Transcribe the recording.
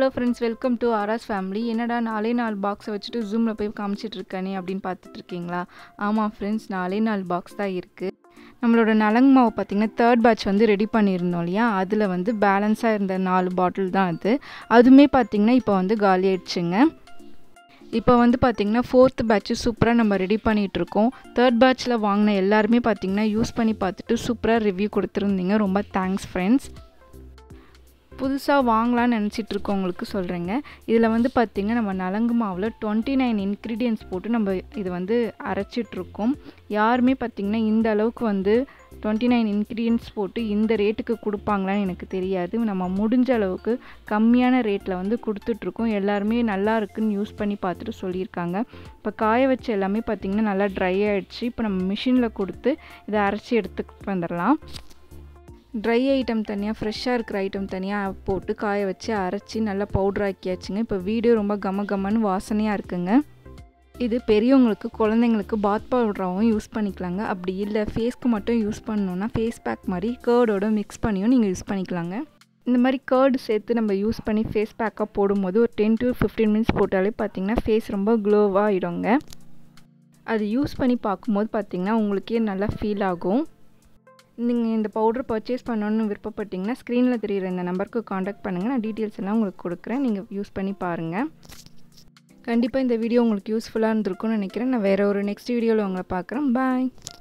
hello friends welcome to ஆராஸ் family என்னடா நாலே நாலு பாக்ஸை வச்சுட்டு ஜூமில் போய் காமிச்சிட்டு இருக்கானே அப்படின்னு பார்த்துட்டு இருக்கீங்களா ஆமாம் ஃப்ரெண்ட்ஸ் நாலே நாலு பாக்ஸ் தான் இருக்குது நம்மளோட நலங்கு மாவு பார்த்திங்கன்னா தேர்ட் பேட்ச் வந்து ரெடி பண்ணியிருந்தோம் இல்லையா அதில் வந்து பேலன்ஸாக இருந்த நாலு பாட்டில் தான் அது அதுவுமே பார்த்திங்கன்னா இப்போ வந்து காலி ஆயிடுச்சுங்க இப்போ வந்து பார்த்திங்கன்னா ஃபோர்த் பேட்ச்சு சூப்பராக நம்ம ரெடி பண்ணிகிட்ருக்கோம் தேர்ட் பேட்ச்சில் வாங்கின எல்லாருமே பார்த்திங்கன்னா யூஸ் பண்ணி பார்த்துட்டு சூப்பராக ரிவ்யூ கொடுத்துருந்தீங்க ரொம்ப தேங்க்ஸ் ஃப்ரெண்ட்ஸ் புதுசாக வாங்கலான்னு நினச்சிட்டு இருக்கவங்களுக்கு சொல்கிறேங்க இதில் வந்து பார்த்திங்கன்னா நம்ம நலங்கு மாவில் டுவெண்ட்டி நைன் இன்க்ரீடியன்ஸ் போட்டு நம்ம இது வந்து அரைச்சிட்ருக்கோம் யாருமே பார்த்திங்கன்னா இந்த அளவுக்கு வந்து டுவெண்ட்டி நைன் இன்க்ரீடியன்ஸ் போட்டு இந்த ரேட்டுக்கு கொடுப்பாங்களான்னு எனக்கு தெரியாது நம்ம முடிஞ்ச அளவுக்கு கம்மியான ரேட்டில் வந்து கொடுத்துட்ருக்கோம் எல்லாருமே நல்லா இருக்குன்னு யூஸ் பண்ணி பார்த்துட்டு சொல்லியிருக்காங்க இப்போ காய வச்ச எல்லாமே பார்த்திங்கன்னா நல்லா ட்ரை ஆகிடுச்சு இப்போ நம்ம மிஷினில் கொடுத்து இதை அரைச்சி எடுத்துக்கிட்டு வந்துடலாம் ட்ரை ஐட்டம் தனியாக ஃப்ரெஷ்ஷாக இருக்கிற ஐட்டம் தனியாக போட்டு காய வச்சு அரைச்சி நல்லா பவுட்ரு ஆக்கியாச்சுங்க இப்போ வீடியோ ரொம்ப கம கமன்னு வாசனையாக இருக்குங்க இது பெரியவங்களுக்கு குழந்தைங்களுக்கு பாத் பவுடராகவும் யூஸ் பண்ணிக்கலாங்க அப்படி இல்லை ஃபேஸ்க்கு மட்டும் யூஸ் பண்ணணுன்னா ஃபேஸ் பேக் மாதிரி கேர்டோட மிக்ஸ் பண்ணியும் நீங்கள் யூஸ் பண்ணிக்கலாங்க இந்த மாதிரி கேர்டு சேர்த்து நம்ம யூஸ் பண்ணி ஃபேஸ் பேக்காக போடும்போது ஒரு டென் டு ஃபிஃப்டீன் மினிட்ஸ் போட்டாலே பார்த்திங்கன்னா ஃபேஸ் ரொம்ப க்ளோவாக ஆகிடுங்க அது யூஸ் பண்ணி பார்க்கும்போது பார்த்திங்கன்னா உங்களுக்கே நல்லா ஃபீல் ஆகும் நீங்கள் இந்த பவுடர் பர்ச்சேஸ் பண்ணணுன்னு விருப்பப்பட்டிங்கன்னா ஸ்க்ரீனில் தெரிகிற இந்த நம்பருக்கு காண்டாக்ட் பண்ணுங்கள் நான் டீட்டெயில்ஸ் எல்லாம் உங்களுக்கு கொடுக்குறேன் நீங்கள் யூஸ் பண்ணி பாருங்கள் கண்டிப்பாக இந்த வீடியோ உங்களுக்கு யூஸ்ஃபுல்லாக இருந்திருக்கும்னு நினைக்கிறேன் நான் வேறு ஒரு நெக்ஸ்ட் வீடியோவில் உங்களை பார்க்குறேன் பாய்